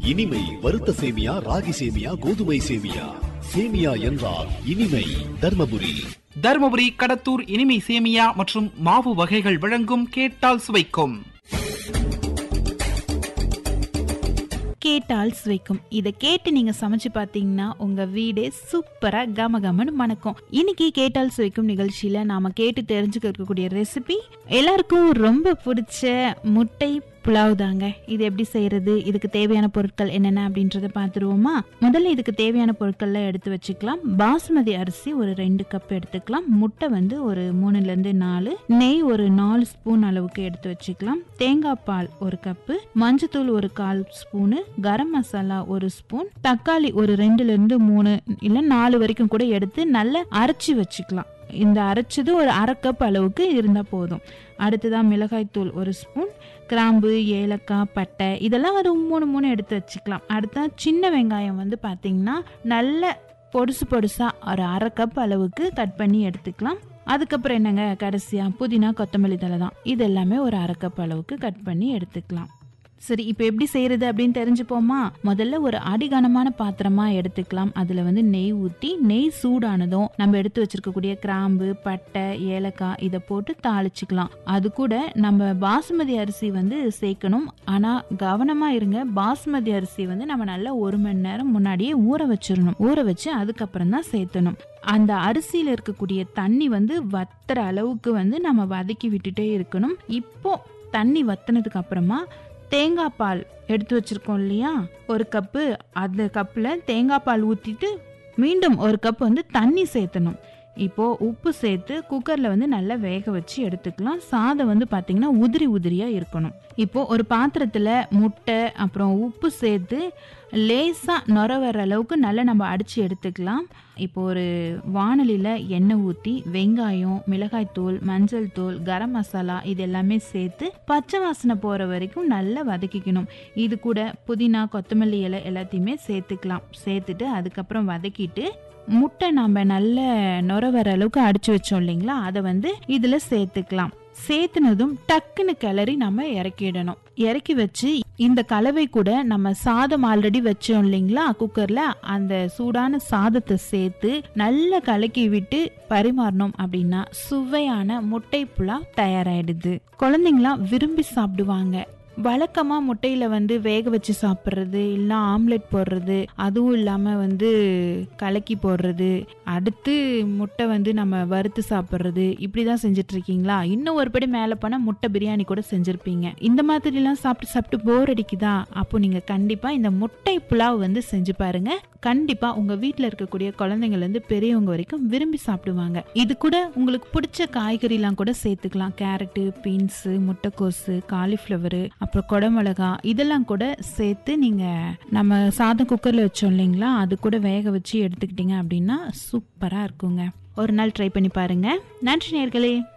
இனிமை வறுத்த சேமியா ராகி சேமியா கோதுமை சேமியா சேமியா என்றால் இனிமை தர்மபுரி தருமபுரி கடத்தூர் இனிமை சேமியா மற்றும் மாவு வகைகள் வழங்கும் கேட்டால் சுவைக்கும் கேட்டால் சுவைக்கும் இதை கேட்டு நீங்க சமைச்சு பார்த்தீங்கன்னா உங்க வீடே சூப்பரா கம கமன்னு மணக்கும் இன்னைக்கு கேட்டால் சுவைக்கும் நிகழ்ச்சியில நாம கேட்டு தெரிஞ்சுக்க இருக்கக்கூடிய ரெசிபி எல்லாருக்கும் ரொம்ப பிடிச்ச முட்டை புலாவ் தாங்க இது எப்படி செய்யறது இதுக்கு தேவையான பொருட்கள் என்னென்ன அப்படின்றத பார்த்துருவோமா முதல்ல இதுக்கு தேவையான பொருட்கள்ல எடுத்து வச்சுக்கலாம் பாசுமதி அரிசி ஒரு ரெண்டு கப் எடுத்துக்கலாம் முட்டை வந்து ஒரு மூணுல இருந்து நாலு நெய் ஒரு நாலு ஸ்பூன் அளவுக்கு எடுத்து வச்சுக்கலாம் தேங்காய் பால் ஒரு கப்பு மஞ்சத்தூள் ஒரு கால் ஸ்பூனு கரம் மசாலா ஒரு ஸ்பூன் தக்காளி ஒரு ரெண்டுல இருந்து மூணு இல்ல நாலு வரைக்கும் கூட எடுத்து நல்லா அரைச்சி வச்சுக்கலாம் இந்த அரைச்சது ஒரு அரை கப் அளவுக்கு இருந்தா போதும் அடுத்ததான் மிளகாய்த்தூள் ஒரு ஸ்பூன் கிராம்பு ஏலக்காய் பட்டை இதெல்லாம் ஒரு மூணு மூணு எடுத்து வச்சுக்கலாம் அடுத்த சின்ன வெங்காயம் வந்து பார்த்தீங்கன்னா நல்ல பொடுசு பொடுசா ஒரு அரை கப் அளவுக்கு கட் பண்ணி எடுத்துக்கலாம் அதுக்கப்புறம் என்னங்க கடைசியா புதினா கொத்தமல்லி தலை தான் இது எல்லாமே ஒரு அரை கப் அளவுக்கு கட் பண்ணி எடுத்துக்கலாம் சரி இப்போ எப்படி செய்யறது அப்படின்னு தெரிஞ்சுப்போமா முதல்ல ஒரு அடிகனமான பாத்திரமா எடுத்துக்கலாம் அதுல வந்து நெய் ஊற்றி நெய் சூடானதும் நம்ம எடுத்து வச்சிருக்கக்கூடிய கிராம்பு பட்டை ஏலக்காய் இதை போட்டு தாளிச்சுக்கலாம் அது கூட நம்ம பாசுமதி அரிசி வந்து சேர்க்கணும் ஆனா கவனமா இருங்க பாசுமதி அரிசி வந்து நம்ம நல்லா ஒரு மணி நேரம் முன்னாடியே ஊற வச்சிடணும் ஊற வச்சு அதுக்கப்புறம் தான் சேர்த்தணும் அந்த அரிசியில இருக்கக்கூடிய தண்ணி வந்து வத்துற அளவுக்கு வந்து நம்ம வதக்கி விட்டுட்டே இருக்கணும் இப்போ தண்ணி வத்தினதுக்கு அப்புறமா தேங்காய் பால் எடுத்து வச்சிருக்கோம் இல்லையா ஒரு கப்பு அந்த கப்பில் தேங்காய் பால் ஊற்றிட்டு மீண்டும் ஒரு கப் வந்து தண்ணி சேர்த்தணும் இப்போ உப்பு சேர்த்து குக்கர்ல வந்து நல்லா வேக வச்சு எடுத்துக்கலாம் சாதம் வந்து பாத்தீங்கன்னா உதிரி உதிரியா இருக்கணும் இப்போ ஒரு பாத்திரத்துல முட்டை அப்புறம் உப்பு சேர்த்து லேசா நுர வர அளவுக்கு நல்லா நம்ம அடிச்சு எடுத்துக்கலாம் இப்போ ஒரு வானலியில் எண்ணெய் ஊற்றி வெங்காயம் மிளகாய்த்தூள் மஞ்சள் தூள் கரம் மசாலா இது எல்லாமே சேர்த்து பச்சை வாசனை போகிற வரைக்கும் நல்லா வதக்கிக்கணும் இது கூட புதினா கொத்தமல்லி இலை எல்லாத்தையுமே சேர்த்துக்கலாம் சேர்த்துட்டு அதுக்கப்புறம் வதக்கிட்டு முட்டை நம்ம நல்ல நுர வர அளவுக்கு அடிச்சு வச்சோம் இல்லைங்களா அதை வந்து இதில் சேர்த்துக்கலாம் சேர்த்துனதும் டக்குன்னு கிளறி நம்ம இறக்கிடணும் இறக்கி வச்சு இந்த கலவை கூட நம்ம சாதம் ஆல்ரெடி வச்சோம் இல்லைங்களா குக்கர்ல அந்த சூடான சாதத்தை சேர்த்து நல்லா கலக்கி விட்டு பரிமாறணும் அப்படின்னா சுவையான முட்டை புலாவ் தயாராயிடுது குழந்தைங்களாம் விரும்பி சாப்பிடுவாங்க வழக்கமாக முட்டையில் வந்து வேக வச்சு சாப்பிட்றது இல்லை ஆம்லெட் போடுறது அதுவும் இல்லாமல் வந்து கலக்கி போடுறது அடுத்து முட்டை வந்து நம்ம வறுத்து சாப்பிட்றது இப்படி தான் செஞ்சுட்டு இருக்கீங்களா இன்னும் ஒரு படி மேலே போனால் முட்டை பிரியாணி கூட செஞ்சுருப்பீங்க இந்த மாதிரிலாம் சாப்பிட்டு சாப்பிட்டு போர் அடிக்குதா அப்போ நீங்கள் கண்டிப்பாக இந்த முட்டை புலாவ் வந்து செஞ்சு பாருங்க கண்டிப்பாக உங்கள் வீட்டில் இருக்கக்கூடிய குழந்தைங்கள்லேருந்து பெரியவங்க வரைக்கும் விரும்பி சாப்பிடுவாங்க இது கூட உங்களுக்கு பிடிச்ச காய்கறிலாம் கூட சேர்த்துக்கலாம் கேரட்டு பீன்ஸு முட்டைக்கோஸு காலிஃப்ளவரு அப்புறம் குடமிளகா இதெல்லாம் கூட சேர்த்து நீங்கள் நம்ம சாதம் குக்கரில் வச்சோம் இல்லைங்களா அது கூட வேக வச்சு எடுத்துக்கிட்டீங்க அப்படின்னா சூப்பராக இருக்குங்க ஒரு நாள் ட்ரை பண்ணி பாருங்க நன்றி நேர்களே